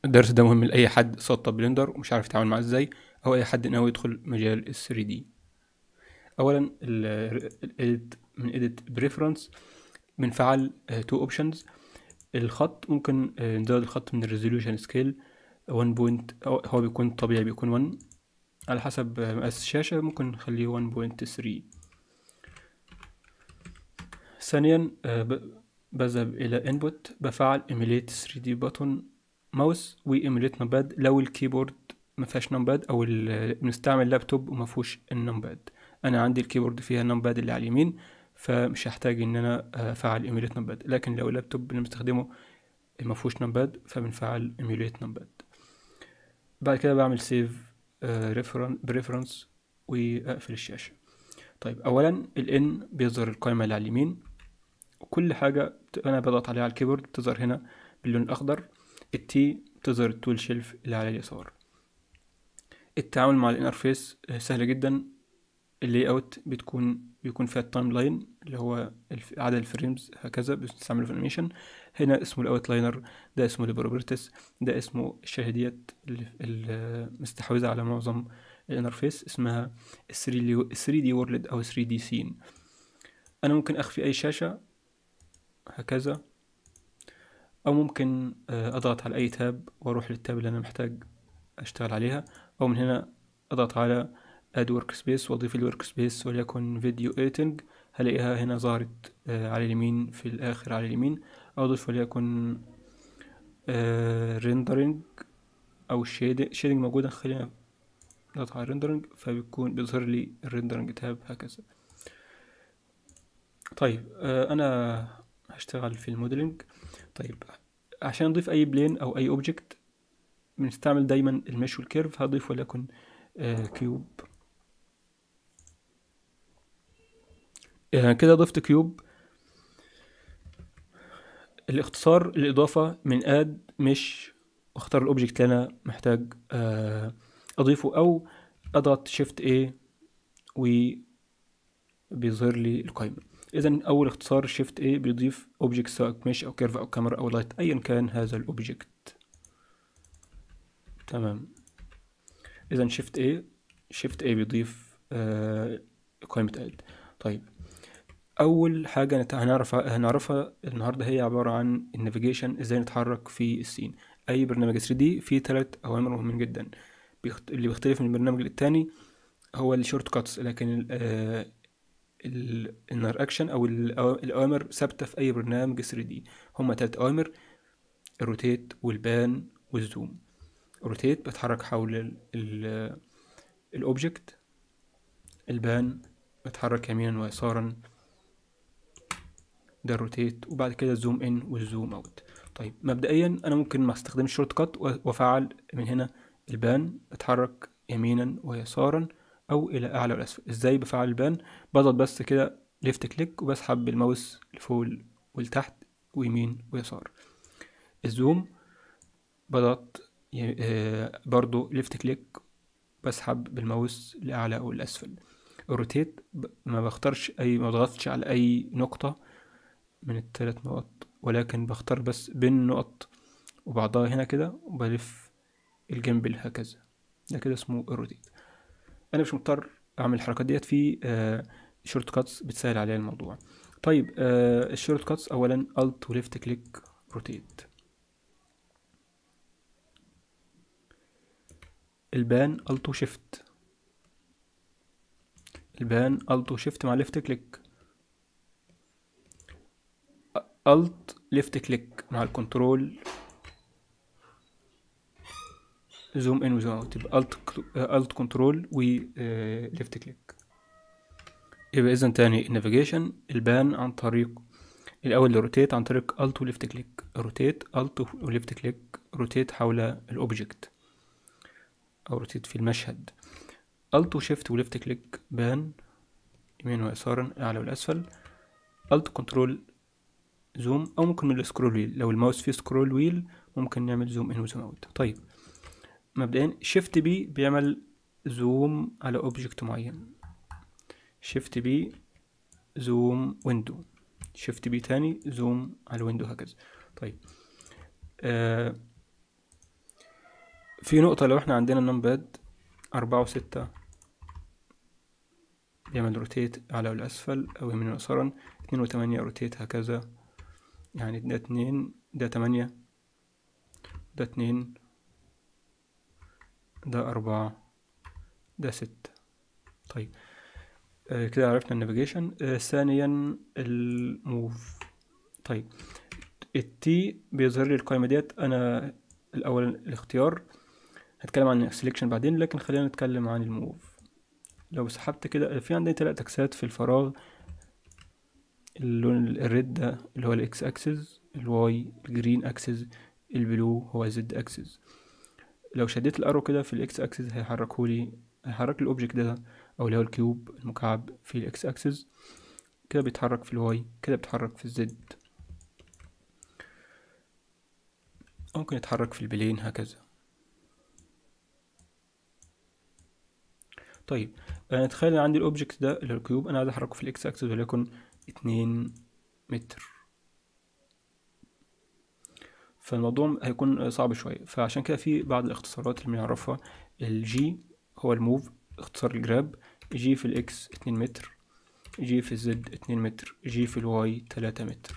الدرس ده مهم لأي حد سطب بلندر ومش عارف يتعامل معاه ازاي أو أي حد ناوي يدخل مجال ال 3 دي أولا الإيديت من إيديت بريفرنس بنفعل تو اوبشنز الخط ممكن آه، نزود الخط من الريزوليوشن سكيل 1 بوينت هو بيكون طبيعي بيكون 1 على حسب آه، مقاس الشاشة ممكن نخليه 1.3 ثانيا آه، ب- بذهب إلى input بفعل emulate 3D button ماوس و emulate نمباد لو الكيبورد ما فيهاش نمباد أو ال- بنستعمل لابتوب وما فيهوش النمباد أنا عندي الكيبورد فيها النمباد اللي على اليمين فمش هحتاج إن أنا أفعل emulate نمباد لكن لو اللابتوب اللي بنستخدمه ما فيهوش نمباد فبنفعل emulate نمباد بعد كده بعمل سيف بريفرنس واقفل الشاشة طيب اولا الان بيظهر القائمة اللي على اليمين وكل حاجة بت- انا بضغط عليها على الكيبورد بتظهر هنا باللون الاخضر التي بتظهر التول شيلف اللي على اليسار التعامل مع الانترفيس آه، سهل جدا اللي اوت بتكون بيكون فيها التايم لاين اللي هو الف- عدد الفريمز هكذا بنستعمله في الانيميشن هنا اسمه الاوت لاينر ده اسمه البروبرتس ده اسمه الشاشة ديت اللي- المستحوذة على معظم الانترفيس اسمها 3 دي وورلد او 3 دي سين انا ممكن اخفي اي شاشة هكذا او ممكن آه، اضغط على اي تاب واروح للتاب اللي انا محتاج اشتغل عليها او من هنا اضغط على اد ورك سبيس واضيف الورك سبيس وليكن فيديو ايتنج هلاقيها هنا ظهرت آه، على اليمين في الاخر على اليمين او اضيف وليكن ريندرنج او شيدنج شيدنج موجودة خلينا نضغط على الريندرنج فبيكون بيظهر لي الريندرنج تاب هكذا طيب آه، انا هشتغل في الموديلنج طيب عشان نضيف اي بلين او اي اوبجكت بنستعمل دايما المش والكيرف هضيف وليكن آه، كيوب آه، كده ضفت كيوب الاختصار الإضافة من اد مش واختار الأوبجكت اللي أنا محتاج آه، أضيفه أو أضغط شيفت A وبيظهر لي القائمة إذا أول اختصار شيفت A بيضيف أوبجكت سواء مش أو كيرف أو كاميرا أو لايت أيا كان هذا الأوبجكت تمام إذا شيفت A شيفت A بيضيف آه، قائمة اد طيب اول حاجه نت- هنعرفها هنعرفها النهارده هي عباره عن النافيجيشن ازاي نتحرك في السين اي برنامج 3 دي فيه ثلاث اوامر مهمين جدا بيخت... اللي بيختلف من برنامج للتاني هو الشورت كاتس لكن الانر اكشن او الأوا- الاوامر ثابته في اي برنامج 3 دي هما ثلاث اوامر الروتيت والبان والزوم الروتيت بتحرك حول ال- ال- الاوبجكت البان بتحرك يمينا ويسارا ده الروتيت وبعد كده الزوم ان والزوم اوت طيب مبدئيا انا ممكن ما استخدمش شورت كات وافعل من هنا البان اتحرك يمينا ويسارا او الى اعلى والاسفل ازاي بفعل البان بضغط بس كده ليفت كليك وبسحب بالماوس لفوق ولتحت ويمين ويسار الزوم بضغط ي- آه، برضو ليفت كليك بسحب بالماوس لاعلى او لاسفل الروتيت ب- ما بختارش اي ما بضغطش على اي نقطة من الثلاث نقط ولكن بختار بس بين النقط وبعضها هنا كده وبلف الجنب هكذا ده كده اسمه الروتيت انا مش مضطر اعمل الحركات ديت في شورت كاتس بتسهل عليا الموضوع طيب آه الشورت كاتس اولا الت وليفت كليك روتيت البان الت وشيفت البان الت وشيفت مع ليفت كليك الت ليفت كليك مع الكنترول زوم ان وزوم اوت يبقى الت الت كنترول و ليفت كليك يبقى اذا تاني النافيجيشن البان عن طريق الاول الروتيت عن طريق الت وليفت كليك روتيت الت وليفت كليك روتيت حول الاوبجكت او روتيت في المشهد الت وشيفت وليفت كليك بان يمين ويسارا اعلى والاسفل الت كنترول زوم او ممكن من السكرول ويل لو الماوس فيه سكرول ويل ممكن نعمل زوم ان وزوم اوت طيب مبدئيا شيفت بي بيعمل زوم على اوبجكت معين شيفت بي زوم ويندو شيفت بي تاني زوم على ويندو هكذا طيب آه في نقطة لو احنا عندنا نمباد أربعة وستة بيعمل روتيت أعلى والأسفل أو يمين ويسارا اتنين وتمانية روتيت هكذا يعني ده اتنين ده تمانية ده اتنين ده أربعة ده ستة طيب آه كده عرفنا النافيجيشن آه ثانيا الموف طيب التي بيظهر لي القائمة ديت أنا الأول الاختيار هتكلم عن السليكشن بعدين لكن خلينا نتكلم عن الموف لو سحبت كده في عندي تلات اكسات في الفراغ اللون الريد ده اللي هو الاكس اكسس الواي الجرين اكسس البلو هو زد اكسس لو شديت الارو كده في الاكس اكسس هيحركهولي هيحرك لي الاوبجكت ده او اللي هو الكيوب المكعب في الاكس اكسس كده بيتحرك في الواي كده بيتحرك في الزد ممكن يتحرك في البلين هكذا طيب انا اتخيل عندي الاوبجكت ده اللي هو الكيوب انا عايز احركه في الاكس اكسس وليكن اتنين متر فالموضوع هيكون صعب شوية فعشان كده في بعض الاختصارات اللي بنعرفها الجي هو الموف اختصار الجراب جي في الاكس اتنين متر جي في الزد اتنين متر جي في الواي تلاتة متر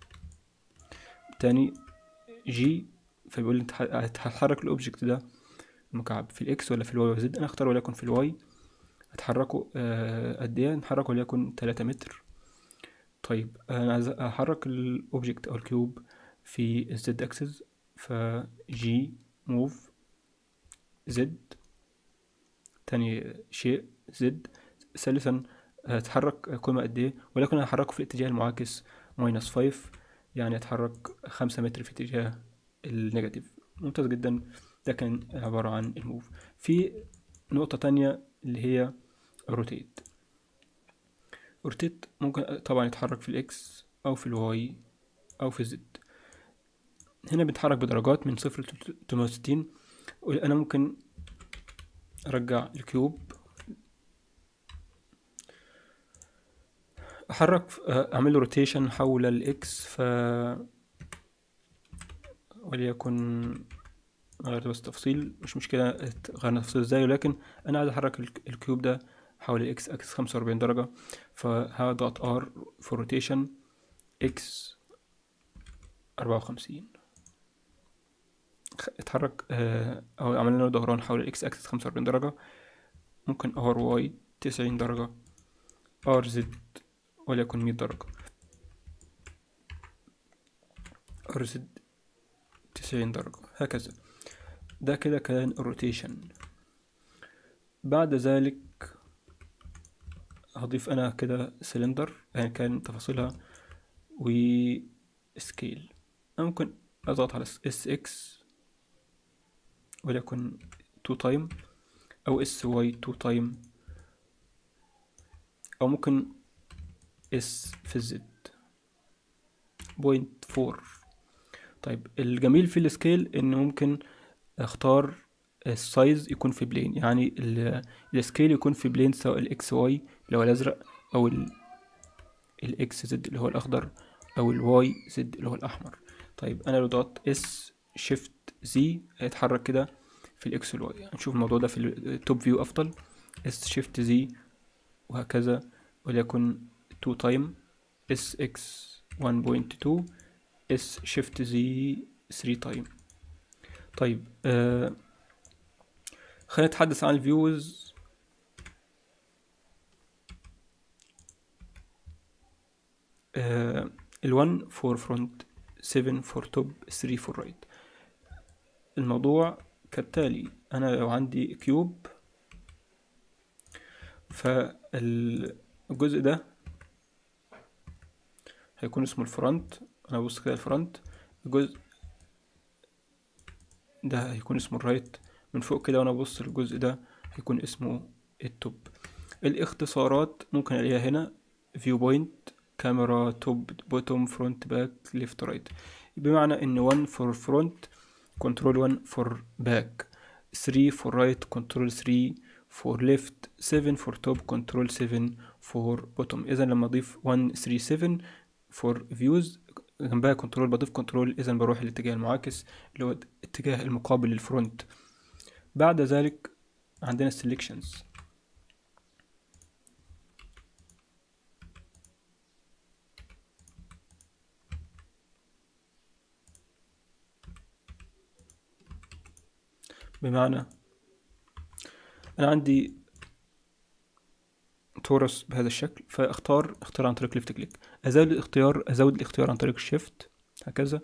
تاني جي فبيقول لي هتحرك الاوبجكت ده المكعب في الاكس ولا في الواي والزد انا اختار وليكن في الواي هتحركه آه قد ايه نحركه وليكن تلاتة متر طيب انا عايز احرك الاوبجكت او الكيوب في الزد اكسس فجي موف زد تاني شيء زد ثالثا هتحرك قيمة قد ايه ولكن هحركه في الاتجاه المعاكس ماينس فايف يعني هتحرك خمسة متر في اتجاه النيجاتيف ممتاز جدا ده كان عبارة عن الموف في نقطة تانية اللي هي روتيت روتيت ممكن طبعا يتحرك في الاكس او في الواي او في الزد هنا بيتحرك بدرجات من صفر لتلتمية وستين انا ممكن ارجع الكيوب احرك اعمل له روتيشن حول الاكس ف وليكن غيرت بس تفصيل مش مشكلة غيرنا تفصيل ازاي ولكن انا عايز احرك الكيوب ده حول الاكس اكس خمسة واربعين درجة فهضغط ار في روتيشن اكس اربعة وخمسين اتحرك اه او عملنا له دوران حول الاكس اكس خمسة واربعين درجة ممكن ار واي تسعين درجة ار زد وليكن مية درجة ار زد تسعين درجة هكذا ده كده كان الروتيشن بعد ذلك هضيف انا كده سلندر يعني كان تفاصيلها و سكيل ممكن اضغط على اس اكس وليكن تو تايم او اس واي تو تايم او ممكن اس في الزد بوينت فور طيب الجميل في السكيل ان ممكن اختار السايز يكون في بلين يعني السكيل يكون في بلين سواء الاكس واي اللي هو الازرق او الاكس زد اللي هو الاخضر او الواي زد اللي هو الاحمر طيب انا لو ضغطت اس شيفت زي هيتحرك كده في الاكس والواي هنشوف الموضوع ده في التوب فيو افضل اس شيفت زي وهكذا وليكن 2 تايم اس اكس 1.2 اس شيفت زي 3 تايم طيب آه خلينا نتحدث عن الفيوز آه ال1 فور فرونت 7 فور توب 3 فور رايت الموضوع كالتالي انا لو عندي كيوب فالجزء ده هيكون اسمه الفرونت انا ببص كده الفرونت الجزء ده هيكون اسمه الرايت من فوق كده وانا ببص الجزء ده هيكون اسمه التوب الاختصارات ممكن الاقيها هنا فيو بوينت كاميرا توب بوتوم فرونت باك ليفت رايت بمعنى ان 1 فور فرونت كنترول 1 فور باك 3 فور رايت كنترول 3 فور ليفت 7 فور توب كنترول 7 فور بوتوم اذا لما اضيف 1 3 7 فور فيوز جنبها كنترول بضيف كنترول اذا بروح الاتجاه المعاكس اللي هو الاتجاه المقابل للفرونت بعد ذلك عندنا selections بمعنى انا عندي تورس بهذا الشكل فاختار اختار عن طريق ليفت كليك ازود الاختيار ازود الاختيار عن طريق شيفت هكذا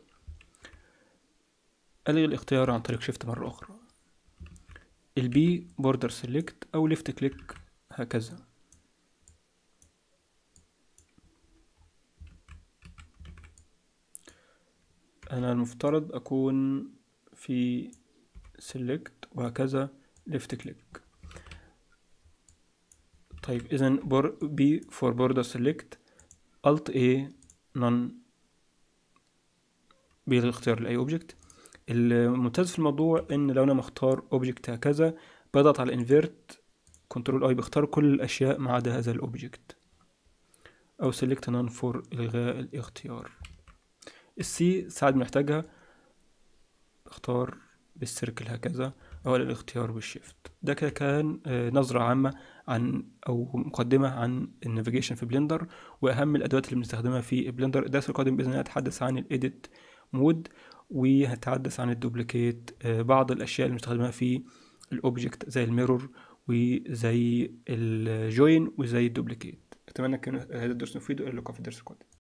الغي الاختيار عن طريق شيفت مرة اخرى البي بوردر سيلكت او ليفت كليك هكذا انا المفترض اكون في select وهكذا left click طيب اذا B for border select alt A none بيلغي اختيار لاي اوبجكت الممتاز في الموضوع ان لو انا مختار اوبجكت هكذا بضغط على انفيرت كنترول اي بختار كل الاشياء ما عدا هذا الاوبجكت او select none for الغاء الاختيار السي ساعد محتاجها اختار بالسيركل هكذا أو الاختيار بالشيفت ده كده كان نظرة عامة عن أو مقدمة عن النافيجيشن في بلندر وأهم الأدوات اللي بنستخدمها في بلندر الدرس القادم بإذن الله هتحدث عن الإيديت مود وهتحدث عن الدوبليكيت بعض الأشياء اللي بنستخدمها في الأوبجكت زي الميرور وزي الجوين وزي الدوبليكيت أتمنى كان هذا الدرس مفيد وإلى اللقاء في الدرس القادم